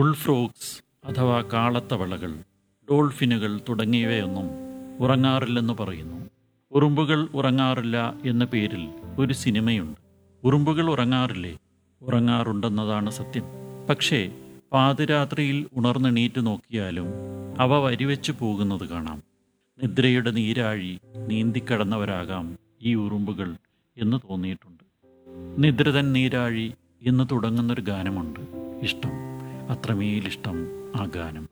ബുൾഫ്രോഗ്സ് അഥവാ കാളത്തവളകൾ ഡോൾഫിനുകൾ തുടങ്ങിയവയൊന്നും ഉറങ്ങാറില്ലെന്ന് പറയുന്നു ഉറുമ്പുകൾ ഉറങ്ങാറില്ല എന്ന പേരിൽ ഒരു സിനിമയുണ്ട് ഉറുമ്പുകൾ ഉറങ്ങാറില്ലേ ഉറങ്ങാറുണ്ടെന്നതാണ് സത്യം പക്ഷേ പാതിരാത്രിയിൽ ഉണർന്നെണീറ്റ് നോക്കിയാലും അവ വരിവെച്ച് പോകുന്നത് കാണാം നിദ്രയുടെ നീരാഴി നീന്തിക്കടന്നവരാകാം ഈ ഉറുമ്പുകൾ എന്ന് തോന്നിയിട്ടുണ്ട് നിദ്രതൻ നീരാഴി എന്ന് തുടങ്ങുന്നൊരു ഗാനമുണ്ട് ഇഷ്ടം അത്രമേലിഷ്ടം ആ ഗാനം